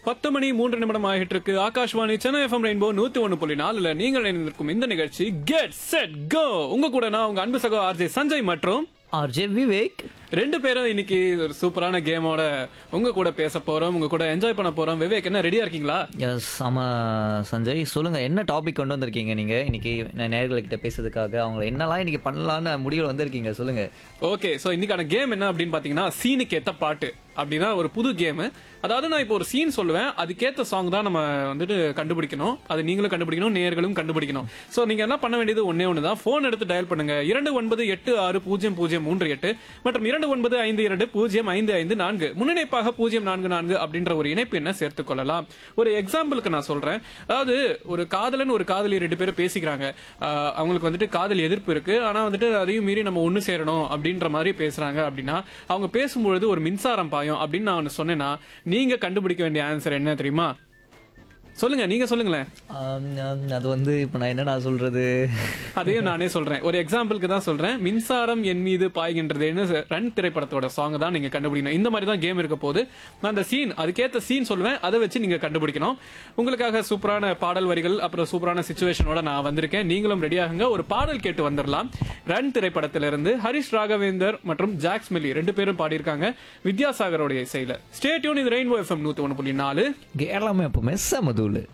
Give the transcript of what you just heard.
பத்து மணி மூன்று நிமிடம் ஆகிட்டு இருக்கு ஆகாஷ்வாணி சென்னை எஃப்எம் ரெயின்போ நூத்தி ஒண்ணு புள்ளி நாலுல நீங்கள் இணைந்திருக்கும் இந்த நிகழ்ச்சி கெட் செட் கோ உங்க கூட நான் உங்க அன்பு சகோ ஆர்ஜே சஞ்சய் மற்றும் ஆர்ஜே விவேக் ரெண்டு பேரும் இன்னைக்கு ஒரு சூப்பரான கேமோட உங்க கூட பேச போறோம் உங்க கூட என்ஜாய் பண்ண போறோம் விவேக் என்ன ரெடியா இருக்கீங்களா எஸ் ஆமா சஞ்சய் சொல்லுங்க என்ன டாபிக் கொண்டு வந்திருக்கீங்க நீங்க இன்னைக்கு நான் நேர்கள்கிட்ட பேசுறதுக்காக அவங்க என்னெல்லாம் இன்னைக்கு பண்ணலாம்னு முடிவில் வந்திருக்கீங்க சொல்லுங்க ஓகே சோ இன்னைக்கான கேம் என்ன அப்படின்னு பாத்தீங்கன்னா சீனுக்கு ஏத்த பாட்டு அப்படின்னா ஒரு புது கேம் அதாவது நான் இப்போ ஒரு சீன் சொல்லுவேன் அதுக்கேத்த சாங் தான் நம்ம வந்துட்டு கண்டுபிடிக்கணும் அது நீங்களும் கண்டுபிடிக்கணும் நேர்களும் கண்டுபிடிக்கணும் சோ நீங்க என்ன பண்ண வேண்டியது ஒன்னே ஒன்று தான் போன் எடுத்து டயல் பண்ணுங்க இரண்டு ஒன்பது எட்டு ஆறு பூஜ்ஜியம் பூஜ்ஜியம் மூன்று எட்டு மற்றும் இரண்டு ஒன்பது ஐந்து இரண்டு பூஜ்ஜியம் ஐந்து ஐந்து நான்கு முன்னிணைப்பாக பூஜ்ஜியம் நான்கு நான்கு அப்படின்ற ஒரு இணைப்பு என்ன சேர்த்துக் கொள்ளலாம் ஒரு எக்ஸாம்பிளுக்கு நான் சொல்றேன் அதாவது ஒரு காதலன் ஒரு காதலி ரெண்டு பேரும் பேசிக்கிறாங்க ஆஹ் அவங்களுக்கு வந்துட்டு காதல் எதிர்ப்பு இருக்கு ஆனா வந்துட்டு அதையும் மீறி நம்ம ஒண்ணு சேரணும் அப்படின்ற மாதிரி பேசுறாங்க அப்படின்னா அவங்க பேசும்பொழுது ஒரு மின்சாரம் பாயும் அப்படின்னு நான் ஒண்ணு சொன்னேன்னா நீங்க கண்டுபிடிக்க வேண்டிய ஆன்சர் என்ன தெரியுமா சொல்லுங்க நீங்க சொல்லுங்களேன் ஆம், ஆம், அது வந்து இப்போ நான் என்னடா சொல்றது அதையும் நானே சொல்றேன் ஒரு எக்ஸாம்பிளுக்கு தான் சொல்றேன் மின்சாரம் என் மீது பாய்கின்றதுன்னு ரன் திரைப்படத்தோட சாங் தான் நீங்க கண்டுபிடிக்கணும் இந்த மாதிரி தான் கேம் இருக்க போது நான் அந்த சீன் அதுக்கேத்த சீன் சொல்லுவேன் அதை வச்சு நீங்க கண்டுபிடிக்கணும் உங்களுக்காக சூப்பரான பாடல் வரிகள் அப்புறம் சூப்பரான சுச்சுவேஷனோட நான் வந்திருக்கேன் நீங்களும் ரெடியாகுங்க ஒரு பாடல் கேட்டு வந்துடலாம் ரன் திரைப்படத்திலிருந்து ஹரிஷ் ராகவேந்தர் மற்றும் ஜாக்ஸ் மெல்லி ரெண்டு பேரும் பாடியிருக்காங்க வித்யாசாகரோட இசையில ஸ்டேட்யூன் இது ரெயின்போ எஃப்எம் நூத்தி ஒன்று புள்ளி நாலு கேரளாமே எப்பவுமே செமதூள்